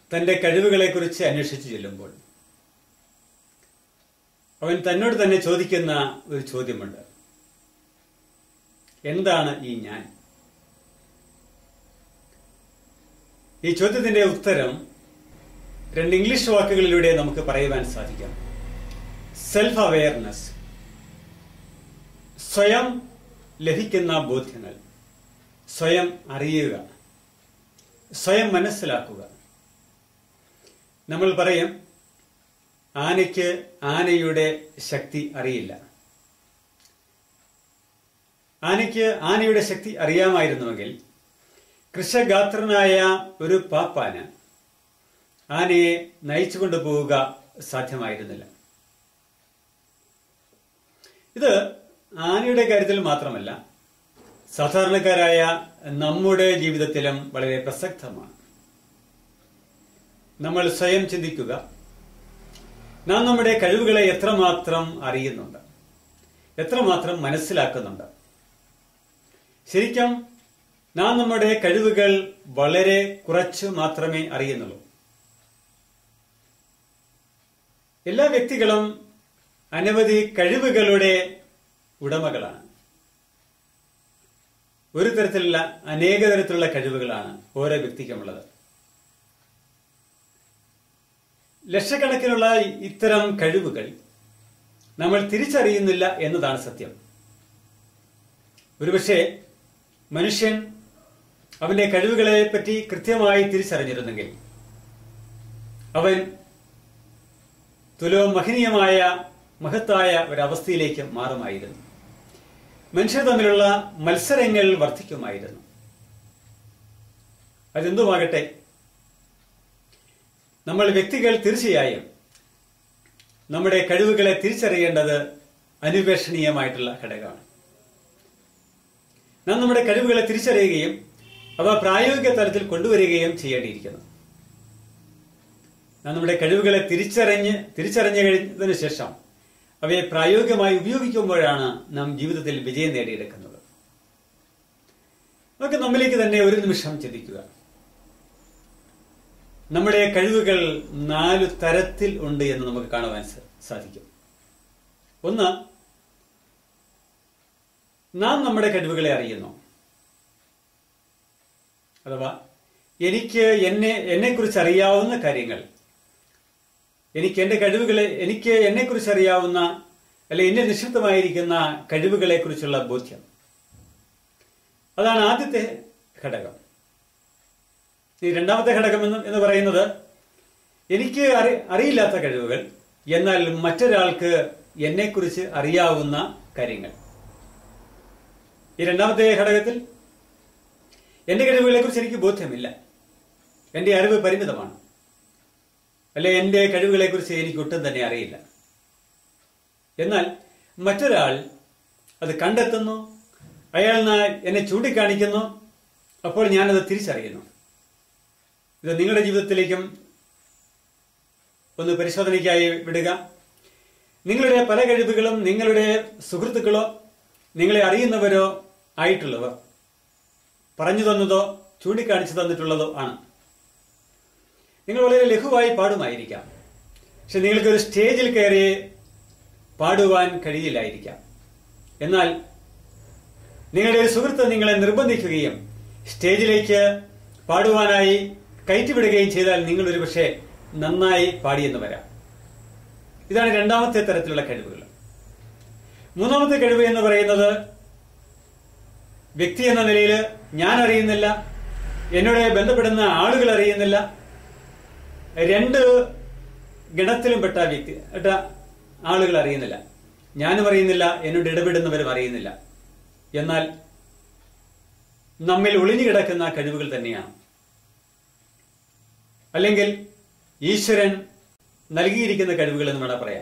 തന്റെ കഴിവുകളെക്കുറിച്ച് അന്വേഷിച്ചു ചെല്ലുമ്പോൾ അവൻ തന്നോട് തന്നെ ചോദിക്കുന്ന ഒരു ചോദ്യമുണ്ട് എന്താണ് ഈ ഞാൻ ഈ ചോദ്യത്തിന്റെ ഉത്തരം രണ്ട് ഇംഗ്ലീഷ് വാക്കുകളിലൂടെ നമുക്ക് പറയുവാൻ സാധിക്കാം സെൽഫ് അവയർനെസ് സ്വയം ലഭിക്കുന്ന ബോധ്യങ്ങൾ സ്വയം അറിയുക സ്വയം മനസ്സിലാക്കുക നമ്മൾ പറയും ആനയ്ക്ക് ആനയുടെ ശക്തി അറിയില്ല ആനയ്ക്ക് ആനയുടെ ശക്തി അറിയാമായിരുന്നുവെങ്കിൽ കൃഷഗാത്രനായ ഒരു പാപ്പാന് ആനയെ നയിച്ചുകൊണ്ടു പോവുക സാധ്യമായിരുന്നില്ല ഇത് ആനയുടെ കാര്യത്തിൽ മാത്രമല്ല സാധാരണക്കാരായ നമ്മുടെ ജീവിതത്തിലും വളരെ പ്രസക്തമാണ് നമ്മൾ സ്വയം ചിന്തിക്കുക നാം നമ്മുടെ കഴിവുകളെ എത്രമാത്രം അറിയുന്നുണ്ട് എത്രമാത്രം മനസ്സിലാക്കുന്നുണ്ട് ശരിക്കും നാം നമ്മുടെ കഴിവുകൾ വളരെ കുറച്ച് മാത്രമേ അറിയുന്നുള്ളൂ എല്ലാ വ്യക്തികളും അനവധി കഴിവുകളുടെ ഉടമകളാണ് ഒരു തരത്തിലുള്ള അനേക തരത്തിലുള്ള കഴിവുകളാണ് ഓരോ വ്യക്തിക്കുമുള്ളത് ലക്ഷക്കണക്കിനുള്ള ഇത്തരം കഴിവുകൾ നമ്മൾ തിരിച്ചറിയുന്നില്ല എന്നതാണ് സത്യം ഒരുപക്ഷെ മനുഷ്യൻ അവന്റെ കഴിവുകളെ പറ്റി കൃത്യമായി തിരിച്ചറിഞ്ഞിരുന്നെങ്കിൽ അവൻ തുലവും മഹനീയമായ മഹത്തായ ഒരവസ്ഥയിലേക്ക് മാറുമായിരുന്നു മനുഷ്യർ തമ്മിലുള്ള മത്സരങ്ങൾ വർദ്ധിക്കുമായിരുന്നു അതെന്തുമാകട്ടെ നമ്മൾ വ്യക്തികൾ തീർച്ചയായും നമ്മുടെ കഴിവുകളെ തിരിച്ചറിയേണ്ടത് അനുപേക്ഷണീയമായിട്ടുള്ള ഘടകമാണ് നാം നമ്മുടെ കഴിവുകളെ തിരിച്ചറിയുകയും അവ പ്രായോഗിക തലത്തിൽ കൊണ്ടുവരികയും ചെയ്യേണ്ടിയിരിക്കുന്നു നാം നമ്മുടെ കഴിവുകളെ തിരിച്ചറിഞ്ഞ് തിരിച്ചറിഞ്ഞു കഴിഞ്ഞതിനു ശേഷം അവയെ പ്രായോഗികമായി ഉപയോഗിക്കുമ്പോഴാണ് നാം ജീവിതത്തിൽ വിജയം നേടിയെടുക്കുന്നത് നമുക്ക് നമ്മിലേക്ക് തന്നെ ഒരു നിമിഷം ചിന്തിക്കുക നമ്മുടെ കഴിവുകൾ നാലു തരത്തിൽ ഉണ്ട് എന്ന് നമുക്ക് കാണുവാൻ സാധിക്കും ഒന്ന് നാം നമ്മുടെ കഴിവുകളെ അറിയുന്നു അഥവാ എനിക്ക് എന്നെ എന്നെക്കുറിച്ച് അറിയാവുന്ന കാര്യങ്ങൾ എനിക്ക് എന്റെ കഴിവുകളെ എനിക്ക് എന്നെക്കുറിച്ച് അറിയാവുന്ന അല്ലെ എന്നെ നിക്ഷിപ്തമായിരിക്കുന്ന കഴിവുകളെ കുറിച്ചുള്ള ബോധ്യം അതാണ് ആദ്യത്തെ ഘടകം ഈ രണ്ടാമത്തെ ഘടകം എന്ന് എന്ന് പറയുന്നത് എനിക്ക് അറി അറിയില്ലാത്ത കഴിവുകൾ എന്നാൽ മറ്റൊരാൾക്ക് എന്നെക്കുറിച്ച് അറിയാവുന്ന കാര്യങ്ങൾ ഈ രണ്ടാമത്തെ ഘടകത്തിൽ എന്റെ കഴിവുകളെ കുറിച്ച് എനിക്ക് ബോധ്യമില്ല എന്റെ അറിവ് പരിമിതമാണ് അല്ലെ എന്റെ കഴിവുകളെ കുറിച്ച് എനിക്ക് ഒട്ടും തന്നെ അറിയില്ല എന്നാൽ മറ്റൊരാൾ അത് കണ്ടെത്തുന്നു അയാൾ എന്നെ ചൂണ്ടിക്കാണിക്കുന്നു അപ്പോൾ ഞാനത് തിരിച്ചറിയുന്നു ഇത് നിങ്ങളുടെ ജീവിതത്തിലേക്കും ഒന്ന് പരിശോധനയ്ക്കായി വിടുക നിങ്ങളുടെ പല കഴിവുകളും നിങ്ങളുടെ സുഹൃത്തുക്കളോ നിങ്ങളെ അറിയുന്നവരോ ആയിട്ടുള്ളവർ പറഞ്ഞു തന്നതോ ചൂണ്ടിക്കാണിച്ചു തന്നിട്ടുള്ളതോ ആണ് നിങ്ങൾ വളരെ ലഘുവായി പാടുമായിരിക്കാം പക്ഷെ നിങ്ങൾക്ക് ഒരു സ്റ്റേജിൽ കയറി പാടുവാൻ കഴിയില്ലായിരിക്കാം എന്നാൽ നിങ്ങളുടെ ഒരു സുഹൃത്ത് നിങ്ങളെ നിർബന്ധിക്കുകയും സ്റ്റേജിലേക്ക് പാടുവാനായി കയറ്റിവിടുകയും ചെയ്താൽ നിങ്ങൾ ഒരു പക്ഷേ നന്നായി പാടിയെന്ന് വരാം ഇതാണ് രണ്ടാമത്തെ തരത്തിലുള്ള കഴിവുകൾ മൂന്നാമത്തെ കഴിവ് എന്ന് പറയുന്നത് വ്യക്തി എന്ന നിലയിൽ ഞാൻ അറിയുന്നില്ല എന്നോട് ബന്ധപ്പെടുന്ന ആളുകൾ അറിയുന്നില്ല രണ്ട് ഗണത്തിലും പെട്ട വ്യക്തി പെട്ട ആളുകൾ അറിയുന്നില്ല ഞാനും അറിയുന്നില്ല എന്നോട് ഇടപെടുന്നവരും അറിയുന്നില്ല എന്നാൽ നമ്മിൽ ഒളിഞ്ഞു കിടക്കുന്ന കഴിവുകൾ തന്നെയാണ് അല്ലെങ്കിൽ ഈശ്വരൻ നൽകിയിരിക്കുന്ന കഴിവുകൾ എന്ന് വേണം പറയാം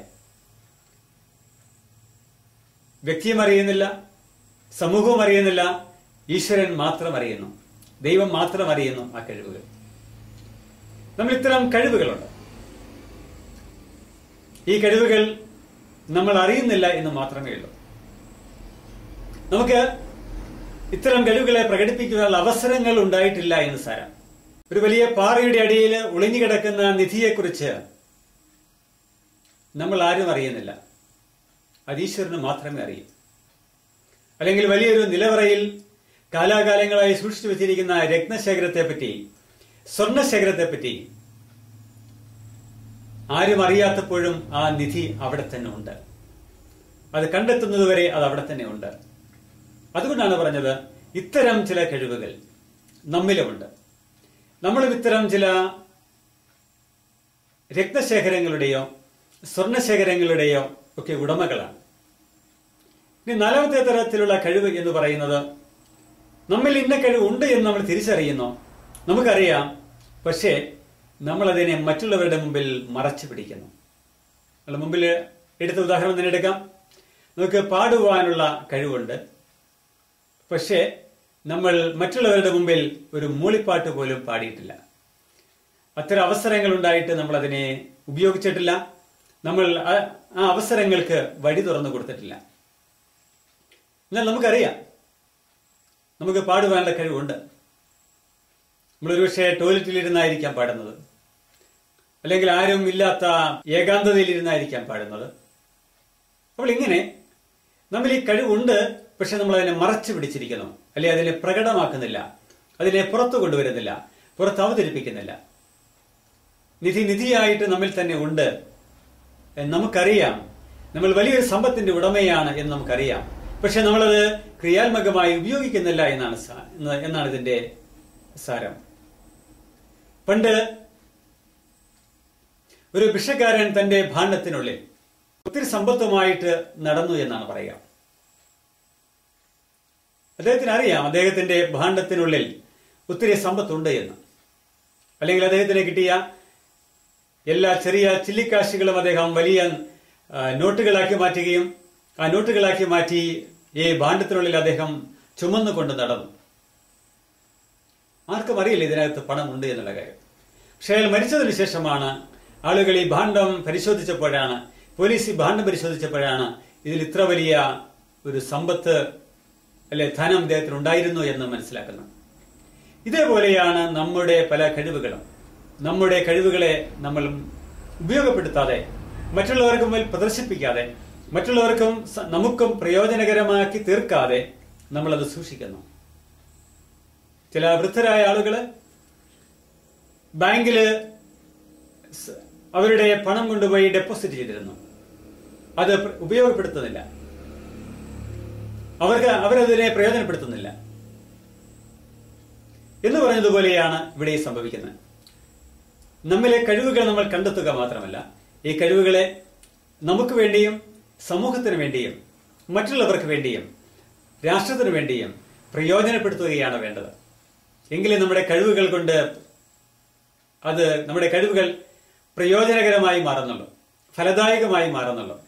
വ്യക്തിയും അറിയുന്നില്ല സമൂഹവും അറിയുന്നില്ല ഈശ്വരൻ മാത്രം അറിയുന്നു ദൈവം മാത്രം അറിയുന്നു ആ കഴിവുകൾ നമ്മൾ ഇത്തരം കഴിവുകളുണ്ട് ഈ കഴിവുകൾ നമ്മൾ അറിയുന്നില്ല എന്ന് മാത്രമേ ഉള്ളൂ നമുക്ക് ഇത്തരം കഴിവുകളെ പ്രകടിപ്പിക്കാനുള്ള അവസരങ്ങൾ ഉണ്ടായിട്ടില്ല എന്ന് സാരം ഒരു വലിയ പാറയുടെ അടിയിൽ ഒളിഞ്ഞു കിടക്കുന്ന നിധിയെക്കുറിച്ച് നമ്മൾ ആരും അറിയുന്നില്ല അത് ഈശ്വരന് മാത്രമേ അറിയൂ അല്ലെങ്കിൽ വലിയൊരു നിലവറയിൽ കാലാകാലങ്ങളായി സൂക്ഷിച്ചു വെച്ചിരിക്കുന്ന രത്നശേഖരത്തെ പറ്റി സ്വർണശേഖരത്തെ പറ്റി ആരും അറിയാത്തപ്പോഴും ആ നിധി അവിടെ തന്നെ ഉണ്ട് അത് കണ്ടെത്തുന്നതുവരെ അത് അവിടെ തന്നെ ഉണ്ട് അതുകൊണ്ടാണ് പറഞ്ഞത് ഇത്തരം ചില കഴിവുകൾ നമ്മിലുമുണ്ട് നമ്മളും ഇത്തരം ചില രക്തശേഖരങ്ങളുടെയോ സ്വർണശേഖരങ്ങളുടെയോ ഒക്കെ ഉടമകളാണ് ഇനി നാലാമത്തെ തരത്തിലുള്ള കഴിവ് എന്ന് പറയുന്നത് നമ്മിൽ ഇന്ന കഴിവ് ഉണ്ട് എന്ന് നമ്മൾ തിരിച്ചറിയുന്നു നമുക്കറിയാം പക്ഷേ നമ്മൾ അതിനെ മറ്റുള്ളവരുടെ മുമ്പിൽ മറച്ചു പിടിക്കുന്നു നമ്മൾ മുമ്പിൽ എടുത്ത ഉദാഹരണം തന്നെ എടുക്കാം നമുക്ക് പാടുവാനുള്ള കഴിവുണ്ട് പക്ഷേ നമ്മൾ മറ്റുള്ളവരുടെ മുമ്പിൽ ഒരു മൂളിപ്പാട്ട് പോലും പാടിയിട്ടില്ല അത്തരം അവസരങ്ങൾ ഉണ്ടായിട്ട് നമ്മൾ അതിനെ ഉപയോഗിച്ചിട്ടില്ല നമ്മൾ ആ- ആ അവസരങ്ങൾക്ക് വഴി തുറന്നു കൊടുത്തിട്ടില്ല എന്നാൽ നമുക്കറിയാം നമുക്ക് പാടുവാനുള്ള കഴിവുണ്ട് നമ്മളൊരു പക്ഷേ ടോയ്ലറ്റിലിരുന്നായിരിക്കാം പാടുന്നത് അല്ലെങ്കിൽ ആരും ഇല്ലാത്ത ഏകാന്തതയിലിരുന്നായിരിക്കാം പാടുന്നത് അപ്പോൾ ഇങ്ങനെ നമ്മൾ ഈ കഴിവുണ്ട് പക്ഷെ നമ്മൾ അതിനെ മറച്ചു പിടിച്ചിരിക്കുന്നു അല്ലെങ്കിൽ അതിനെ പ്രകടമാക്കുന്നില്ല അതിനെ പുറത്തു കൊണ്ടുവരുന്നില്ല പുറത്ത് അവതരിപ്പിക്കുന്നില്ല നിധി നിധിയായിട്ട് നമ്മിൽ തന്നെ ഉണ്ട് എന്ന് നമുക്കറിയാം നമ്മൾ വലിയൊരു സമ്പത്തിന്റെ ഉടമയാണ് എന്ന് നമുക്കറിയാം പക്ഷെ നമ്മളത് ക്രിയാത്മകമായി ഉപയോഗിക്കുന്നില്ല എന്നാണ് സാ- എന്ന് എന്നാണ് ഇതിന്റെ സാരം പണ്ട് ഒരു ഭിക്ഷക്കാരൻ തന്റെ ഭാണ്ഡത്തിനുള്ളിൽ ഒത്തിരി സമ്പത്തുമായിട്ട് നടന്നു എന്നാണ് പറയുക അദ്ദേഹത്തിന് അറിയാം അദ്ദേഹത്തിന്റെ ഭാണ്ഡത്തിനുള്ളിൽ ഒത്തിരി സമ്പത്തുണ്ട് എന്ന് അല്ലെങ്കിൽ അദ്ദേഹത്തിന് കിട്ടിയ എല്ലാ ചെറിയ ചില്ലിക്കാശുകളും അദ്ദേഹം വലിയ ആ, നോട്ടുകളാക്കി മാറ്റുകയും ആ നോട്ടുകളാക്കി മാറ്റി ഈ ഭാണ്ഡത്തിനുള്ളിൽ അദ്ദേഹം ചുമന്നുകൊണ്ട് നടന്നു ആർക്കും അറിയില്ല ഇതിനകത്ത് പണമുണ്ട് എന്നുള്ള കാര്യം പക്ഷെ അയാൾ മരിച്ചതിന് ശേഷമാണ് ആളുകൾ ഈ ഭാണ്ഡം പരിശോധിച്ചപ്പോഴാണ് പോലീസ് ഈ ഭാണ്ഡം പരിശോധിച്ചപ്പോഴാണ് ഇതിൽ ഇത്ര വലിയ ഒരു സമ്പത്ത് അല്ലെ ധനം ഇദ്ദേഹത്തിന് ഉണ്ടായിരുന്നു എന്ന് മനസ്സിലാക്കുന്നത് ഇതേപോലെയാണ് നമ്മുടെ പല കഴിവുകളും നമ്മുടെ കഴിവുകളെ നമ്മൾ ഉപയോഗപ്പെടുത്താതെ മറ്റുള്ളവർക്ക് മുമ്പിൽ പ്രദർശിപ്പിക്കാതെ മറ്റുള്ളവർക്കും സ- നമുക്കും പ്രയോജനകരമാക്കി തീർക്കാതെ നമ്മളത് സൂക്ഷിക്കുന്നു ചില വൃദ്ധരായ ആളുകള് ബാങ്കില് സ്- അവരുടെ പണം കൊണ്ടുപോയി ഡെപ്പോസിറ്റ് ചെയ്തിരുന്നു അത് പ്ര- ഉപയോഗപ്പെടുത്തുന്നില്ല അവർക്ക് അവരതിനെ പ്രയോജനപ്പെടുത്തുന്നില്ല എന്ന് പറഞ്ഞതുപോലെയാണ് ഇവിടെ ഈ സംഭവിക്കുന്നത് നമ്മിലെ കഴിവുകൾ നമ്മൾ കണ്ടെത്തുക മാത്രമല്ല ഈ കഴിവുകളെ നമുക്ക് വേണ്ടിയും സമൂഹത്തിന് വേണ്ടിയും മറ്റുള്ളവർക്ക് വേണ്ടിയും രാഷ്ട്രത്തിന് വേണ്ടിയും പ്രയോജനപ്പെടുത്തുകയാണ് വേണ്ടത് എങ്കിലേ നമ്മുടെ കഴിവുകൾ കൊണ്ട് അത് നമ്മുടെ കഴിവുകൾ പ്രയോജനകരമായി മാറുന്നുള്ളൂ ഫലദായകമായി മാറുന്നുള്ളൂ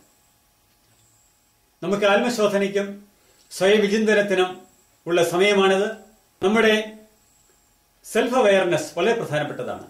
നമുക്ക് ആത്മശോധനയ്ക്കും സ്വയം വിചിന്തനത്തിനും ഉള്ള സമയമാണിത് നമ്മുടെ സെൽഫ് അവയർനെസ് വളരെ പ്രധാനപ്പെട്ടതാണ്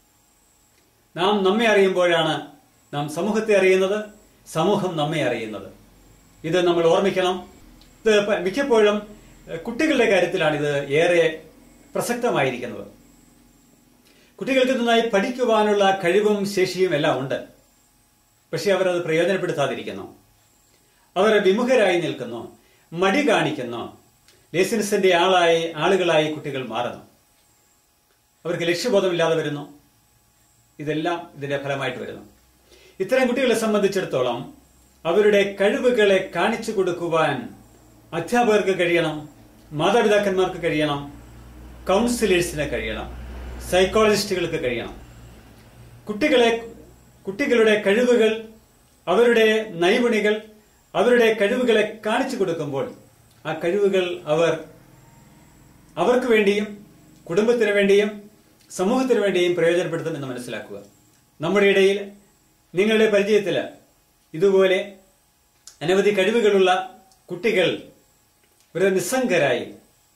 നാം നമ്മെ അറിയുമ്പോഴാണ് നാം സമൂഹത്തെ അറിയുന്നത് സമൂഹം നമ്മെ അറിയുന്നത് ഇത് നമ്മൾ ഓർമ്മിക്കണം ഇത് പ- മിക്കപ്പോഴും എഹ്, കുട്ടികളുടെ കാര്യത്തിലാണ് ഇത് ഏറെ പ്രസക്തമായിരിക്കുന്നത് കുട്ടികൾക്ക് നന്നായി പഠിക്കുവാനുള്ള കഴിവും ശേഷിയും എല്ലാം ഉണ്ട് പക്ഷെ അവരത് പ്രയോജനപ്പെടുത്താതിരിക്കുന്നു അവർ വിമുഖരായി നിൽക്കുന്നു മടി കാണിക്കുന്നു ലേസിൻസിന്റെ ആളായി ആളുകളായി കുട്ടികൾ മാറുന്നു അവർക്ക് ലക്ഷ്യബോധമില്ലാതെ വരുന്നു ഇതെല്ലാം ഇതിന്റെ ഫലമായിട്ട് വരുന്നു ഇത്തരം കുട്ടികളെ സംബന്ധിച്ചിടത്തോളം അവരുടെ കഴിവുകളെ കാണിച്ചു കൊടുക്കുവാൻ അധ്യാപകർക്ക് കഴിയണം മാതാപിതാക്കന്മാർക്ക് കഴിയണം കൗൺസിലേഴ്സിന് കഴിയണം സൈക്കോളജിസ്റ്റുകൾക്ക് കഴിയണം കുട്ടികളെ കുട്ടികളുടെ കഴിവുകൾ അവരുടെ നൈപുണികൾ അവരുടെ കഴിവുകളെ കാണിച്ചു കൊടുക്കുമ്പോൾ ആ കഴിവുകൾ അവർ അവർക്ക് വേണ്ടിയും കുടുംബത്തിന് വേണ്ടിയും സമൂഹത്തിന് വേണ്ടിയും പ്രയോജനപ്പെടുത്തുമെന്ന് മനസ്സിലാക്കുക നമ്മുടെ ഇടയിൽ നിങ്ങളുടെ പരിചയത്തിൽ ഇതുപോലെ അനവധി കഴിവുകളുള്ള കുട്ടികൾ ഒരു നിസ്സംഗരായി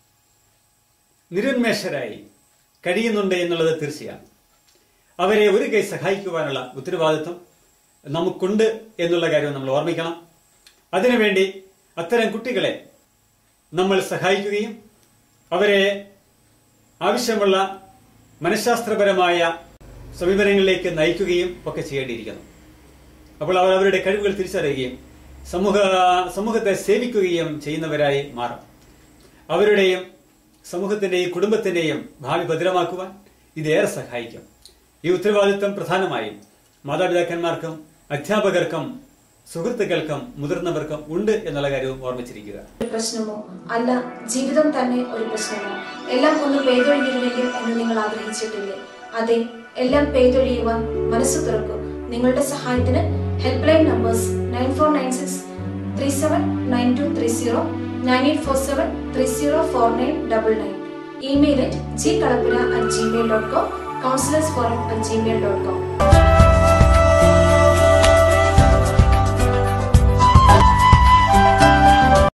നിരുന്മേഷരായി കഴിയുന്നുണ്ട് എന്നുള്ളത് തീർച്ചയാണ് അവരെ ഒരു കൈ സഹായിക്കുവാനുള്ള ഉത്തരവാദിത്വം നമുക്കുണ്ട് എന്നുള്ള കാര്യം നമ്മൾ ഓർമ്മിക്കണം അതിനുവേണ്ടി അത്തരം കുട്ടികളെ നമ്മൾ സഹായിക്കുകയും അവരെ ആവശ്യമുള്ള മനഃശാസ്ത്രപരമായ സമീപനങ്ങളിലേക്ക് നയിക്കുകയും ഒക്കെ ചെയ്യേണ്ടിയിരിക്കുന്നു അപ്പോൾ അവർ അവരുടെ കഴിവുകൾ തിരിച്ചറിയുകയും സമൂഹ സമൂഹത്തെ സേവിക്കുകയും ചെയ്യുന്നവരായി മാറും അവരുടെയും സമൂഹത്തിന്റെയും കുടുംബത്തിന്റെയും ഭാവി ഭദ്രമാക്കുവാൻ ഇതേറെ സഹായിക്കും ഈ ഉത്തരവാദിത്വം പ്രധാനമായും മാതാപിതാക്കന്മാർക്കും അധ്യാപകർക്കും സുഹൃത്തുക്കൾക്കും മുതിർന്നവർക്കും ഉണ്ട് എന്നുള്ള കാര്യവും ഓർമ്മിച്ചിരിക്കുക ഒരു പ്രശ്നമോ അല്ല ജീവിതം തന്നെ ഒരു പ്രശ്നമോ എല്ലാം ഒന്ന് പെയ്തൊഴിഞ്ഞിരുന്നെങ്കിൽ എന്ന് നിങ്ങൾ ആഗ്രഹിച്ചിട്ടില്ലേ അതെ എല്ലാം പെയ്തൊഴിയുവാൻ മനസ്സ് തുറക്കും നിങ്ങളുടെ സഹായത്തിന് helpline numbers nine four nine six three seven nine two three zero nine eight four seven three zero four nine double nine email at G Kalappura at Gmail dot com counsellors forum at Gmail dot com